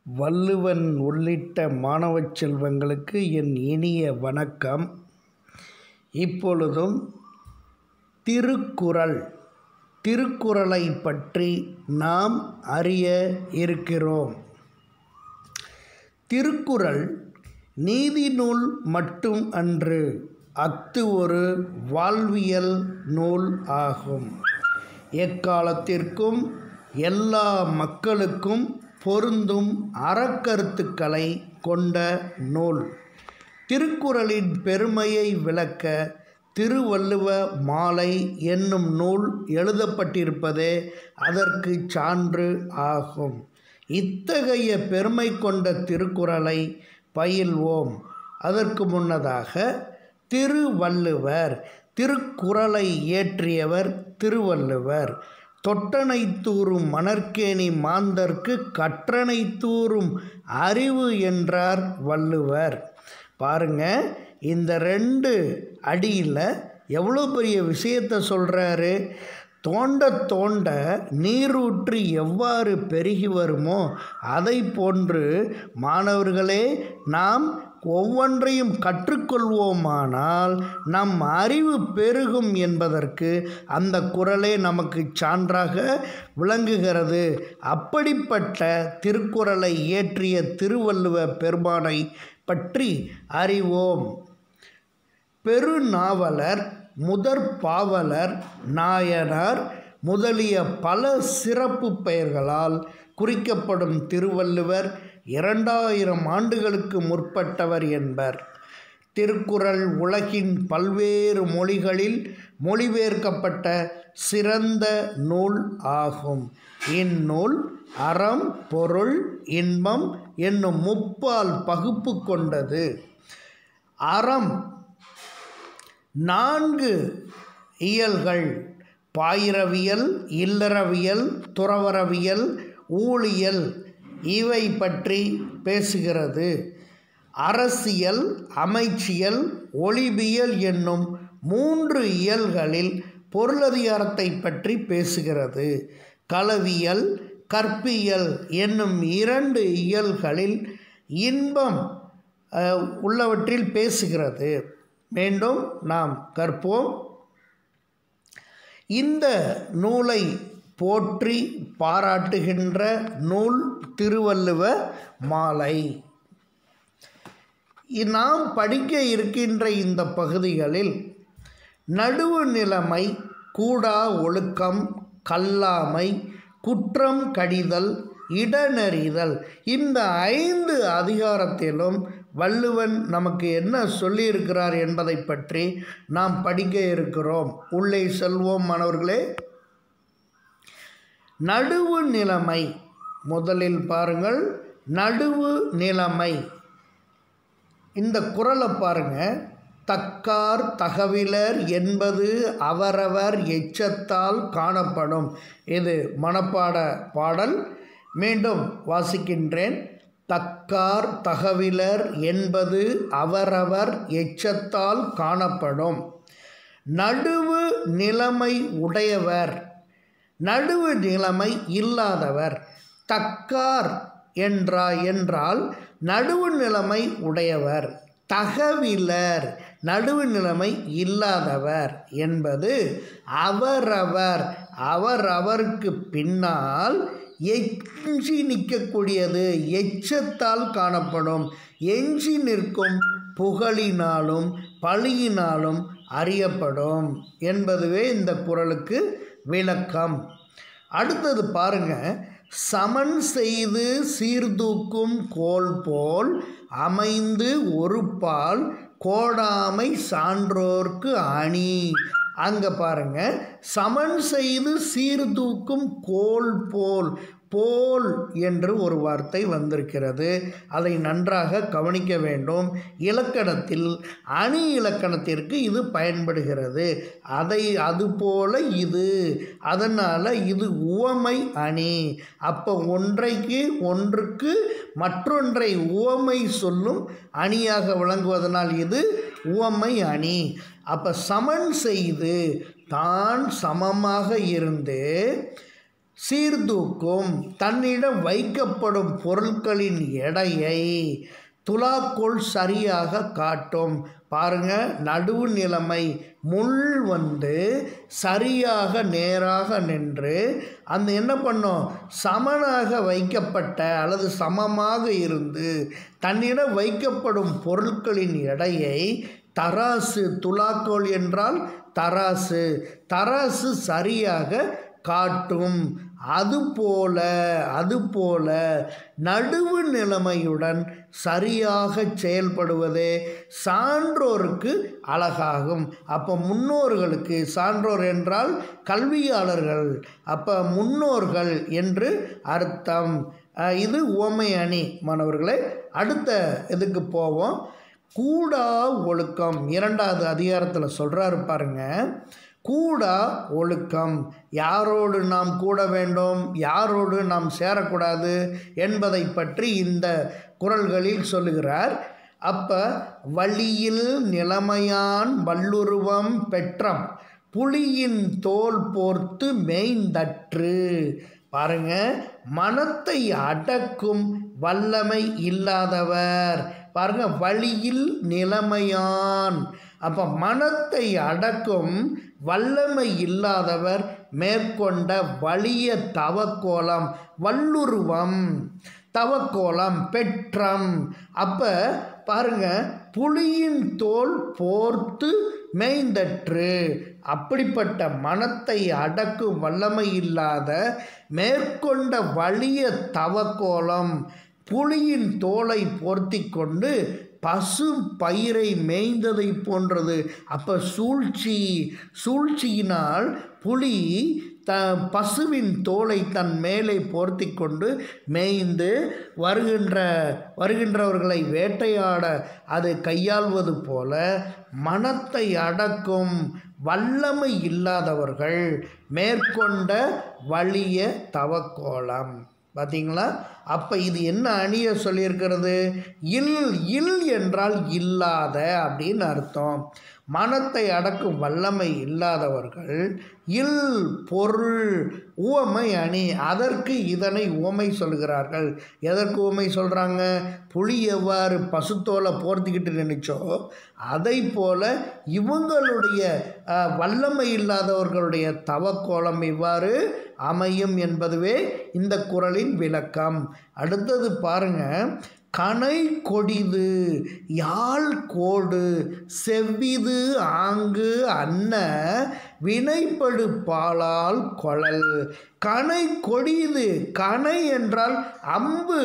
வள்ளுவன் உள்ளிட்ட மாணவச் செல்வங்களுக்கு என் இனிய வணக்கம் இப்பொழுதும் திருக்குறள் திருக்குறளை பற்றி நாம் அறிய இருக்கிறோம் திருக்குறள் நீதி நூல் மட்டும் அன்று அஃது ஒரு வாழ்வியல் நூல் ஆகும் எக்காலத்திற்கும் எல்லா மக்களுக்கும் பொருந்தும் அறக்கருத்துக்களை கொண்ட நூல் திருக்குறளின் பெருமையை விளக்க திருவள்ளுவ மாலை என்னும் நூல் எழுதப்பட்டிருப்பதே அதற்கு சான்று ஆகும் இத்தகைய பெருமை கொண்ட திருக்குறளை பயில்வோம் அதற்கு முன்னதாக திருவள்ளுவர் திருக்குறளை இயற்றியவர் திருவள்ளுவர் தொட்டனை தூறும் மணற்கேணி மாந்தர்க்கு கற்றனை தூறும் அறிவு என்றார் வள்ளுவர் பாருங்க இந்த ரெண்டு அடியில் எவ்வளோ பெரிய விஷயத்தை சொல்கிறாரு தோண்ட தோண்ட நீரூற்று எவ்வாறு பெருகி வருமோ அதை போன்று மாணவர்களே நாம் ஒவ்வொன்றையும் கற்றுக்கொள்வோமானால் நம் அறிவு பெருகும் என்பதற்கு அந்த குரலே நமக்கு சான்றாக விளங்குகிறது அப்படிப்பட்ட திருக்குறளை இயற்றிய திருவள்ளுவ பெருமானை பற்றி அறிவோம் பெருநாவலர் முதற் பாவலர் நாயனார் முதலிய பல சிறப்பு பெயர்களால் குறிக்கப்படும் திருவள்ளுவர் இரண்டாயிரம் ஆண்டுகளுக்கு முற்பட்டவர் என்பர் திருக்குறள் உலகின் பல்வேறு மொழிகளில் மொழிபெயர்க்கப்பட்ட சிறந்த நூல் ஆகும் இந்நூல் அறம் பொருள் இன்பம் என்னும் முப்பால் பகுப்பு கொண்டது அறம் நான்கு இயல்கள் பாயிரவியல் இல்லறவியல் துறவரவியல் ஊழியல் இவை பற்றி பேசுகிறது அரசியல் அமைச்சியல் ஒளிபியல் என்னும் மூன்று இயல்களில் பொருளதிகாரத்தை பற்றி பேசுகிறது களவியல் கற்பியல் என்னும் இரண்டு இயல்களில் இன்பம் உள்ளவற்றில் பேசுகிறது மீண்டும் நாம் கற்போம் இந்த நூலை போற்றி பாராட்டுகின்ற நூல் திருவள்ளுவ மாலை நாம் படிக்க இருக்கின்ற இந்த பகுதிகளில் நடுவு நிலைமை கூடா ஒழுக்கம் கல்லாமை குற்றம் கடிதல் இடநெறிதல் இந்த ஐந்து அதிகாரத்திலும் வள்ளுவன் நமக்கு என்ன சொல்லியிருக்கிறார் என்பதை பற்றி நாம் படிக்க இருக்கிறோம் உள்ளே செல்வோம் மாணவர்களே நடுவு நிலைமை முதலில் பாருங்கள் நடுவு நிலைமை இந்த குரலை பாருங்க தக்கார் தகவிலர் என்பது அவரவர் எச்சத்தால் காணப்படும் இது மனப்பாட பாடல் மீண்டும் வாசிக்கின்றேன் தக்கார் தகவிலர் என்பது அவரவர் எச்சத்தால் காணப்படும் நடுவு நிலைமை உடையவர் நடுவு நிலைமை இல்லாதவர் தக்கார் என்றா என்றால் நடுவு நிலைமை உடையவர் தகவிலர் நடுவு நிலைமை இல்லாதவர் என்பது அவரவர் அவர் அவருக்கு பின்னால் எஞ்சி நிற்கக்கூடியது எச்சத்தால் காணப்படும் எஞ்சி நிற்கும் புகழினாலும் பழியினாலும் அறியப்படும் என்பதுவே இந்த குரலுக்கு விளக்கம் அடுத்தது பாருங்க சமன் செய்து சீர்தூக்கும் கோல் போல் அமைந்து ஒரு பால் கோடாமை சான்றோர்க்கு அணி அங்கே பாருங்க சமன் செய்து சீர்தூக்கும் கோல் போல் போல் என்று ஒரு வார்த்தை வந்திருக்கிறது அதை நன்றாக கவனிக்க வேண்டும் இலக்கணத்தில் அணி இலக்கணத்திற்கு இது பயன்படுகிறது அதை அதுபோல இது அதனால் இது உவமை அணி அப்போ ஒன்றைக்கு ஒன்றுக்கு மற்றொன்றை உவமை சொல்லும் அணியாக விளங்குவதனால் இது உவமை அணி அப்போ சமன் செய்து தான் சமமாக இருந்து சீர்தூக்கும் தன்னிடம் வைக்கப்படும் பொருட்களின் எடையை துலாக்கோல் சரியாக காட்டும் பாருங்க நடுவு நிலைமை முள் வந்து சரியாக நேராக நின்று அந்த என்ன பண்ணும் சமனாக வைக்கப்பட்ட அல்லது சமமாக இருந்து தன்னிடம் வைக்கப்படும் பொருட்களின் எடையை தராசு துலாக்கோல் என்றால் தராசு தராசு சரியாக காட்டும் அதுபோல அதுபோல நடுவு நிலைமையுடன் சரியாக செயல்படுவதே சான்றோருக்கு அழகாகும் அப்போ முன்னோர்களுக்கு சான்றோர் என்றால் கல்வியாளர்கள் அப்போ முன்னோர்கள் என்று அர்த்தம் அஹ் இது உவமை அணி மாணவர்களே அடுத்த இதுக்கு போவோம் கூடா ஒழுக்கம் இரண்டாவது அதிகாரத்தில் சொல்கிறாரு பாருங்க கூடா ஒழுக்கம் யாரோடு நாம் கூட வேண்டும் யாரோடு நாம் சேரக்கூடாது என்பதை பற்றி இந்த குறள்களில் சொல்லுகிறார் அப்போ வழியில் நிலைமையான் வல்லுருவம் பெற்றம் புலியின் தோல் போர்த்து மேய்ந்தற்று பாருங்க மனத்தை அடக்கும் வல்லமை இல்லாதவர் பாருங்க வழியில் நிலைமையான் அப்போ மனத்தை அடக்கும் வல்லமை இல்லாதவர் மேற்கொண்ட வலிய தவக்கோலம் வல்லுருவம் தவக்கோலம் பெற்றம் அப்போ பாருங்க புலியின் தோல் போர்த்து மேய்ந்தற்று அப்படிப்பட்ட மனத்தை அடக்கும் வல்லமை இல்லாத மேற்கொண்ட வலிய தவக்கோலம் புலியின் தோலை போர்த்தி கொண்டு பசு பயிரை மேய்ந்ததை போன்றது அப்போ சூழ்ச்சி சூழ்ச்சியினால் புலி த பசுவின் தோலை தன் மேலே போர்த்தி கொண்டு மேய்ந்து வருகின்ற வருகின்றவர்களை வேட்டையாட அது கையாள்வது போல மனத்தை அடக்கும் வல்லமை இல்லாதவர்கள் மேற்கொண்ட வலிய தவக்கோலம் பார்த்தீங்களா அப்போ இது என்ன அணிய சொல்லியிருக்கிறது இல் இல் என்றால் இல்லாத அப்படின்னு அர்த்தம் மனத்தை அடக்கும் வல்லமை இல்லாதவர்கள் இல் பொருள் உவமை அணி அதற்கு இதனை உவமை சொல்கிறார்கள் எதற்கு உவமை சொல்கிறாங்க புலி எவ்வாறு பசுத்தோலை போர்த்திக்கிட்டு நினைச்சோ அதை போல இவங்களுடைய அஹ், வல்லமை இல்லாதவர்களுடைய தவக்கோலம் இவ்வாறு அமையும் என்பதுவே இந்த குறளின் விளக்கம் அடுத்தது பாருங்க கனை கொடிது யாழ் கோடு செவ்விது ஆங்கு அன்ன வினைப்படு பாலால் கொழல் கனை கொடிது கனை என்றால் அம்பு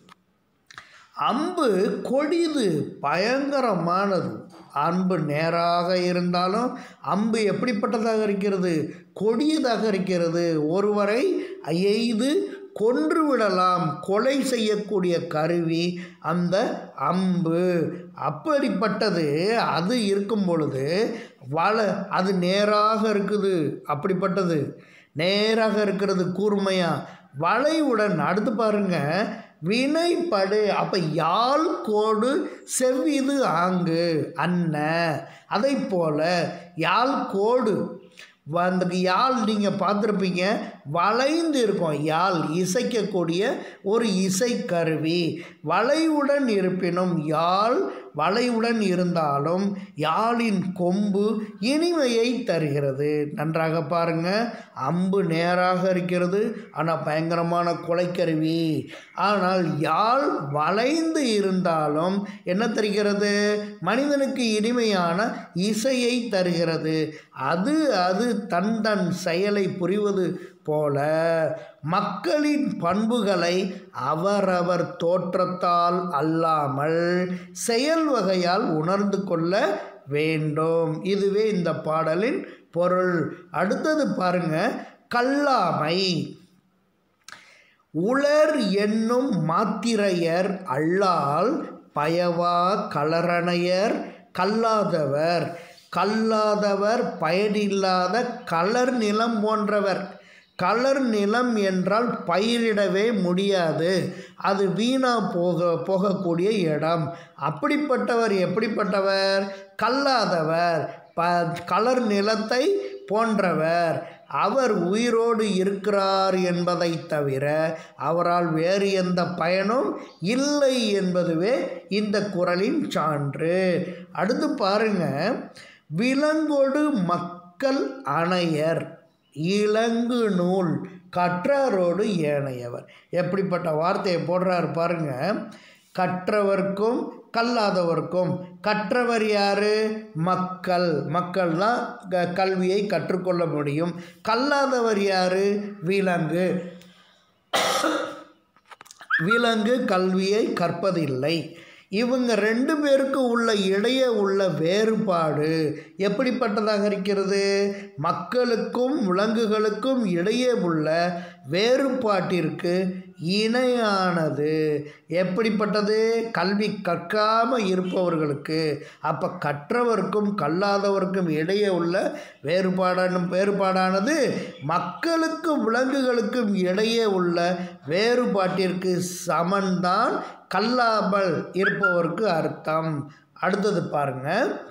அம்பு கொடிது பயங்கரமானது அம்பு நேராக இருந்தாலும் அம்பு எப்படிப்பட்டதாக இருக்கிறது கொடியதாக இருக்கிறது ஒருவரை எய்து கொன்று விடலாம் கொலை செய்யக்கூடிய கருவி அந்த அம்பு அப்படிப்பட்டது அது இருக்கும் பொழுது வள அது நேராக இருக்குது அப்படிப்பட்டது நேராக இருக்கிறது கூர்மையா வளைவுடன் அடுத்து பாருங்க வினைப்படு அப்போ யாழ் கோடு செவ்விது ஆங்கு அன்ன அதை போல யாழ் கோடு வ- அந்த யாழ் நீங்கள் பார்த்துருப்பீங்க வளைந்து இருக்கும் யாழ் இசைக்கக்கூடிய ஒரு இசைக்கருவி வளைவுடன் இருப்பினும் யாழ் வளைவுடன் இருந்தாலும் யாழின் கொம்பு இனிமையை தருகிறது நன்றாக பாருங்க அம்பு நேராக இருக்கிறது ஆனால் பயங்கரமான கொலைக்கருவி ஆனால் யாழ் வளைந்து இருந்தாலும் என்ன தருகிறது மனிதனுக்கு இனிமையான இசையை தருகிறது அது அது தன் தன் செயலை புரிவது போல மக்களின் பண்புகளை அவரவர் தோற்றத்தால் அல்லாமல் செயல் வகையால் உணர்ந்து கொள்ள வேண்டும் இதுவே இந்த பாடலின் பொருள் அடுத்தது பாருங்க கல்லாமை உளர் என்னும் மாத்திரையர் அல்லால் பயவா கலரணையர் கல்லாதவர் கல்லாதவர் பயனில்லாத கலர் நிலம் போன்றவர் கலர் நிலம் என்றால் பயிரிடவே முடியாது அது வீணா போக போகக்கூடிய இடம் அப்படிப்பட்டவர் எப்படிப்பட்டவர் கல்லாதவர் ப கலர் நிலத்தை போன்றவர் அவர் உயிரோடு இருக்கிறார் என்பதை தவிர அவரால் வேறு எந்த பயனும் இல்லை என்பதுவே இந்த குறளின் சான்று அடுத்து பாருங்க விலங்கொடு மக்கள் அணையர் இளங்கு நூல் கற்றாரோடு ஏனையவர் எப்படிப்பட்ட வார்த்தையை போடுறாரு பாருங்க கற்றவர்க்கும் கல்லாதவர்க்கும் கற்றவர் யாரு மக்கள் மக்கள் தான் க- கல்வியை கற்றுக்கொள்ள முடியும் கல்லாதவர் யாரு விலங்கு விலங்கு கல்வியை கற்பதில்லை இவங்க ரெண்டு பேருக்கு உள்ள இடையே உள்ள வேறுபாடு எப்படிப்பட்டதாக இருக்கிறது மக்களுக்கும் விலங்குகளுக்கும் இடையே உள்ள வேறுபாட்டிற்கு இணையானது எப்படிப்பட்டது கல்வி கற்காமல் இருப்பவர்களுக்கு அப்போ கற்றவர்க்கும் கல்லாதவர்க்கும் இடையே உள்ள வேறுபாடான வேறுபாடானது மக்களுக்கும் விலங்குகளுக்கும் இடையே உள்ள வேறுபாட்டிற்கு சமன்தான் கல்லாமல் இருப்பவருக்கு அர்த்தம் அடுத்தது பாருங்க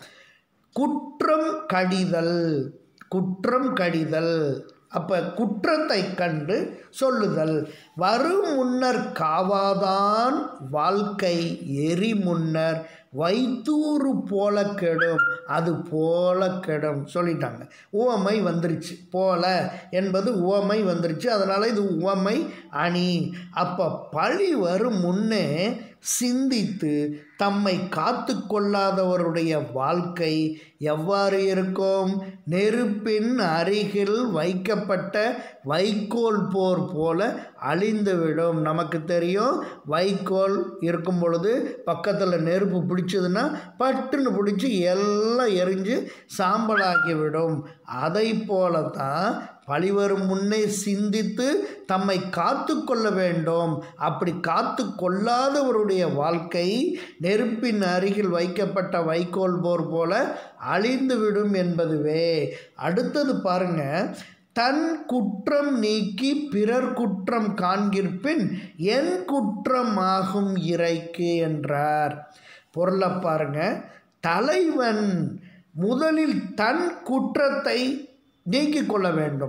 குற்றம் கடிதல் குற்றம் கடிதல் அப்போ குற்றத்தை கண்டு சொல்லுதல் வரும் முன்னர் காவாதான் வாழ்க்கை எரி முன்னர் வைத்தூறு போல கெடும் அது போல கெடும் சொல்லிட்டாங்க உவமை வந்துருச்சு போல என்பது உவமை வந்துருச்சு அதனால் இது உவமை அணி அப்போ பழி வரும் முன்னே சிந்தித்து தம்மை காத்து கொள்ளாதவருடைய வாழ்க்கை எவ்வாறு இருக்கும் நெருப்பின் அருகில் வைக்கப்பட்ட வைக்கோல் போர் போல அழிந்துவிடும் நமக்கு தெரியும் வைக்கோல் இருக்கும் பொழுது பக்கத்தில் நெருப்பு பிடிச்சதுன்னா பட்டுன்னு பிடிச்சி எல்லாம் எரிஞ்சு சாம்பலாக்கிவிடும் அதை போல தான் பழிவரும் முன்னே சிந்தித்து தம்மை காத்து கொள்ள வேண்டும் அப்படி காத்து கொள்ளாதவருடைய வாழ்க்கை நெருப்பின் அருகில் வைக்கப்பட்ட வைக்கோல் போர் போல அழிந்துவிடும் என்பதுவே அடுத்தது பாருங்க தன் குற்றம் நீக்கி பிறர் குற்றம் காண்கிற்பின் என் குற்றமாகும் இறைக்கு என்றார் பொருளை பாருங்க தலைவன் முதலில் தன் குற்றத்தை நீக்கிக் கொள்ள வேண்டும்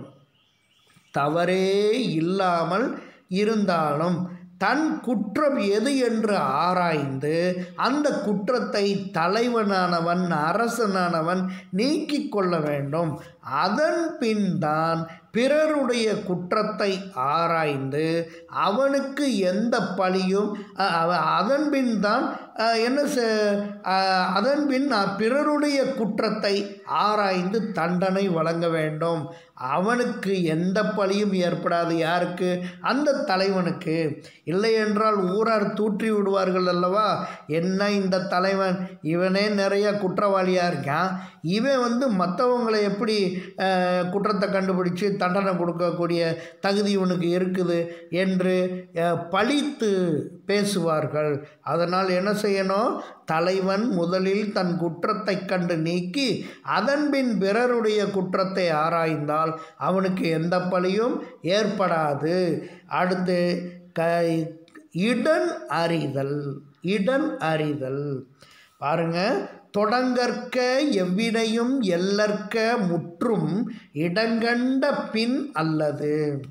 தவறே இல்லாமல் இருந்தாலும் தன் குற்றம் எது என்று ஆராய்ந்து அந்த குற்றத்தை தலைவனானவன் அரசனானவன் நீக்கிக் கொள்ள வேண்டும் அதன் பின் தான் பிறருடைய குற்றத்தை ஆராய்ந்து அவனுக்கு எந்த பழியும் அ- அவ- அதன் பின் தான் அஹ், என்ன செ- அஹ், அதன் பின் அஹ், பிறருடைய குற்றத்தை ஆராய்ந்து தண்டனை வழங்க வேண்டும் அவனுக்கு எந்த பழியும் ஏற்படாது யாருக்கு அந்த தலைவனுக்கு இல்லை என்றால் ஊரார் தூற்றி விடுவார்கள் அல்லவா என்ன இந்த தலைவன் இவனே நிறைய குற்றவாளியாக இருக்கான் இவன் வந்து மற்றவங்களை எப்படி அஹ், குற்றத்தை கண்டுபிடிச்சு தண்டனை கொடுக்கக்கூடிய தகுதி இவனுக்கு இருக்குது என்று அஹ், பழித்து பேசுவார்கள் அதனால் என்ன செய்யணும் தலைவன் முதலில் தன் குற்றத்தை கண்டு நீக்கி அதன்பின் பிறருடைய குற்றத்தை ஆராய்ந்தால் அவனுக்கு எந்த பழியும் ஏற்படாது அடுத்து க இடன் அறிதல் இடன் அறிதல் பாருங்க தொடங்கற்க எவ்வினையும் எல்லற்க முற்றும் இடங்கண்ட பின் அல்லது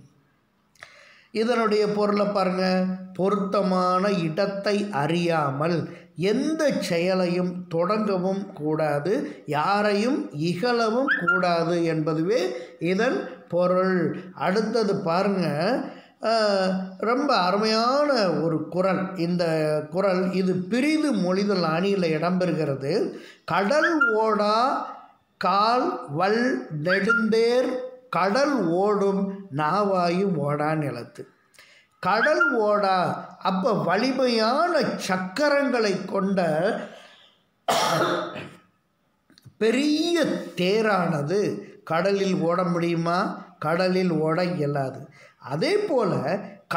இதனுடைய பொருளை பாருங்க பொருத்தமான இடத்தை அறியாமல் எந்த செயலையும் தொடங்கவும் கூடாது யாரையும் இகழவும் கூடாது என்பதுவே இதன் பொருள் அடுத்தது பாருங்க அஹ், ரொம்ப அருமையான ஒரு குறள் இந்த குறள் இது பிரிது மொழிதல் அணியில் இடம்பெறுகிறது கடல் ஓடா கால் வல் நெடுந்தேர் கடல் ஓடும் நாவாயும் ஓடா நிலத்து கடல் ஓடா அப்போ வலிமையான சக்கரங்களை கொண்ட பெரிய தேரானது கடலில் ஓட முடியுமா கடலில் ஓட இயலாது அதே போல்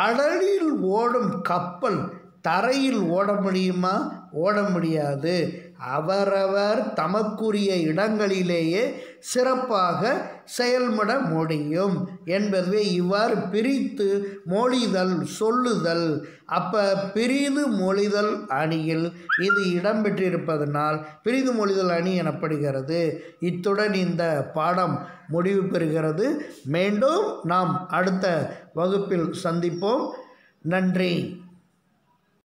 கடலில் ஓடும் கப்பல் தரையில் ஓட முடியுமா ஓட முடியாது அவரவர் தமக்குரிய இடங்களிலேயே சிறப்பாக செயல்பட முடியும் என்பதுவே இவ்வாறு பிரித்து மொழிதல் சொல்லுதல் அப்போ பிரிது மொழிதல் அணியில் இது இடம்பெற்றிருப்பதனால் பிரிது மொழிதல் அணி எனப்படுகிறது இத்துடன் இந்த பாடம் முடிவு பெறுகிறது மீண்டும் நாம் அடுத்த வகுப்பில் சந்திப்போம் நன்றி